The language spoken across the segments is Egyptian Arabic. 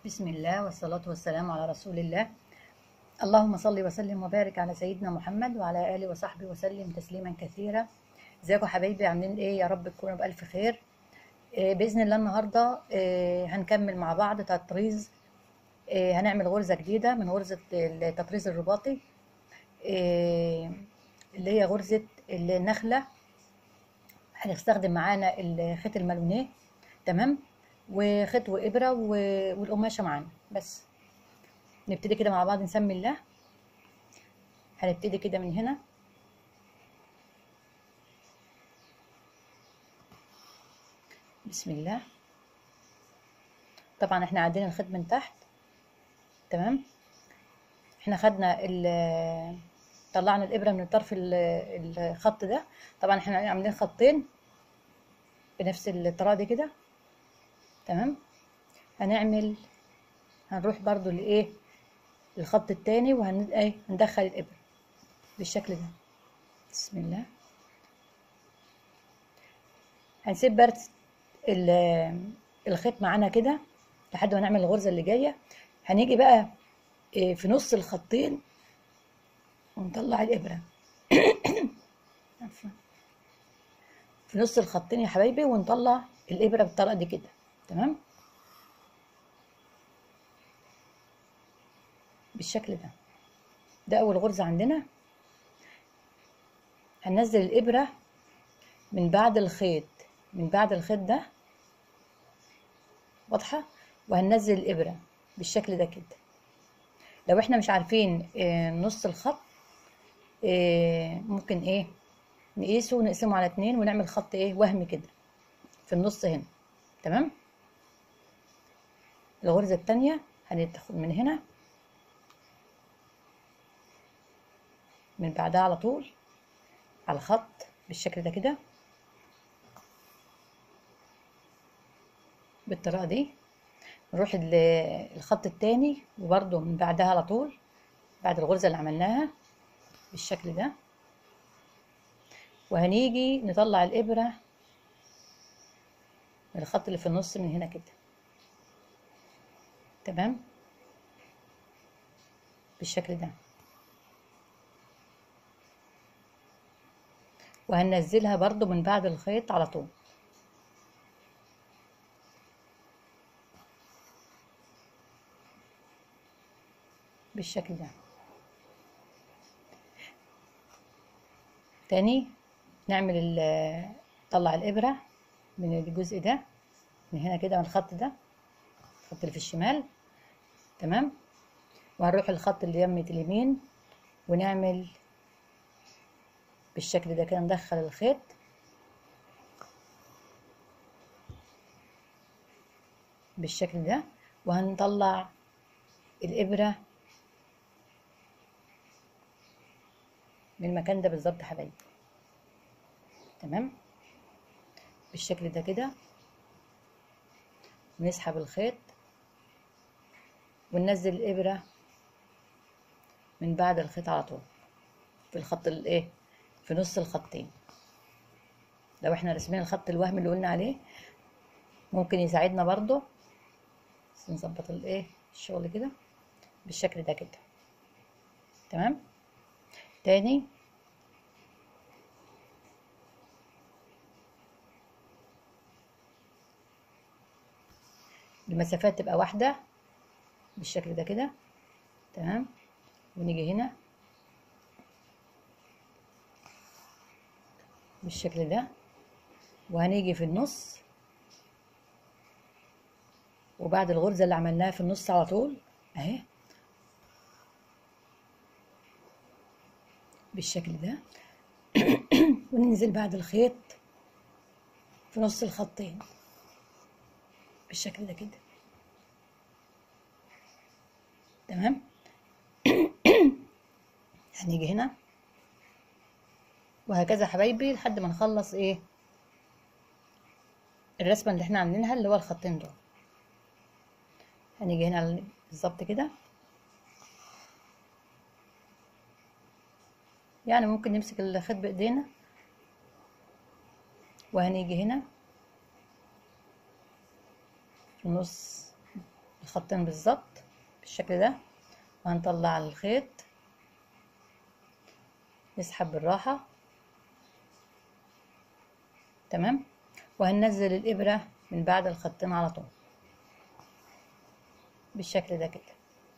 بسم الله والصلاة والسلام على رسول الله اللهم صل وسلم وبارك على سيدنا محمد وعلى آله وصحبه وسلم تسليما كثيرا ازيكم حبايبي عاملين ايه يا رب تكونوا بألف خير آه، بإذن الله النهاردة آه، هنكمل مع بعض تطريز آه، هنعمل غرزة جديدة من غرزة التطريز الرباطي آه، اللي هي غرزة النخلة هنستخدم معانا الخيط المالونيه تمام وخيط وإبرة و- والقماشة معانا بس نبتدي كده مع بعض نسمي الله هنبتدي كده من هنا بسم الله طبعا احنا عندنا الخيط من تحت تمام احنا خدنا ال طلعنا الإبرة من طرف ال- الخط ده طبعا احنا عاملين خطين بنفس الطريقة دي كده تمام هنعمل هنروح برضو لإيه الخط التاني وهن ايه هندخل الإبرة بالشكل ده بسم الله هنسيب برد ال- الخيط معانا كده لحد ما نعمل الغرزة اللي جاية هنيجي بقى إيه في نص الخطين ونطلع الإبرة عفوا في نص الخطين يا حبايبي ونطلع الإبرة بالطريقة دي كده تمام بالشكل ده ده أول غرزة عندنا هننزل الإبرة من بعد الخيط من بعد الخيط ده واضحة وهننزل الإبرة بالشكل ده كده لو احنا مش عارفين آه، نص الخط آه، ممكن ايه نقيسه ونقسمه على اتنين ونعمل خط ايه وهمي كده في النص هنا تمام الغرزة التانية هناخد من هنا من بعدها على طول على الخط بالشكل ده كده بالطريقة دي نروح ال- الخط التاني وبرضه من بعدها على طول بعد الغرزة اللي عملناها بالشكل ده وهنيجي نطلع الإبرة من الخط اللي في النص من هنا كده تمام بالشكل ده وهننزلها برضو من بعد الخيط على طول بالشكل ده تاني نعمل ال- نطلع الإبرة من الجزء ده من هنا كده من الخط ده الخط اللي في الشمال تمام وهنروح الخط اللي يمة اليمين ونعمل بالشكل ده كده ندخل الخيط بالشكل ده وهنطلع الإبرة من المكان ده بالظبط يا حبايبي تمام بالشكل ده كده ونسحب الخيط وننزل الإبرة من بعد الخيط على طول في الخط الايه في نص الخطين لو احنا رسمين الخط الوهمي اللي قلنا عليه ممكن يساعدنا برضو بس نظبط الايه الشغل كده بالشكل ده كده تمام تاني المسافات تبقى واحدة بالشكل ده كده تمام ونيجي هنا بالشكل ده وهنيجي في النص وبعد الغرزة اللي عملناها في النص على طول اهي بالشكل ده وننزل بعد الخيط في نص الخطين بالشكل ده كده تمام هنيجي هنا وهكذا حبايبي لحد ما نخلص ايه الرسمة اللي احنا عاملينها اللي هو الخطين دول هنيجي هنا بالظبط كده يعني ممكن نمسك الخيط بايدينا وهنيجي هنا في النص الخطين بالظبط بالشكل ده وهنطلع الخيط نسحب بالراحة تمام وهننزل الإبرة من بعد الخطين على طول بالشكل ده كده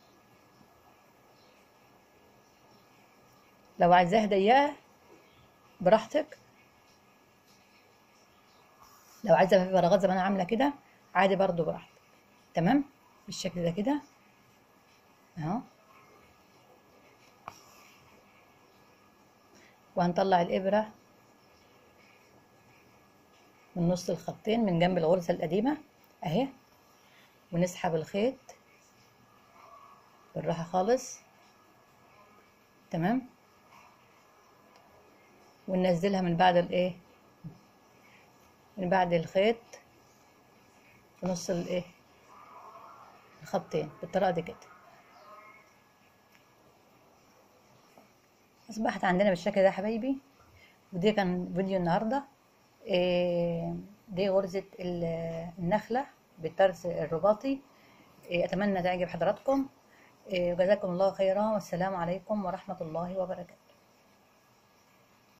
لو عايزاها ضيقة براحتك لو عايزة في فراغات زي ما انا عاملة كده عادي برضو براحتك تمام بالشكل ده كده اهو وهنطلع الإبرة من نص الخطين من جنب الغرزة القديمة اهي ونسحب الخيط بالراحة خالص تمام وننزلها من بعد الايه من بعد الخيط في نص الايه الخطين بالطريقة دي كده اصبحت عندنا بالشكل ده يا حبايبي ودي كان فيديو النهارده إيه دي غرزة النخلة بالطرز الرباطي إيه اتمنى تعجب حضراتكم إيه وجزاكم الله خيرا والسلام عليكم ورحمة الله وبركاته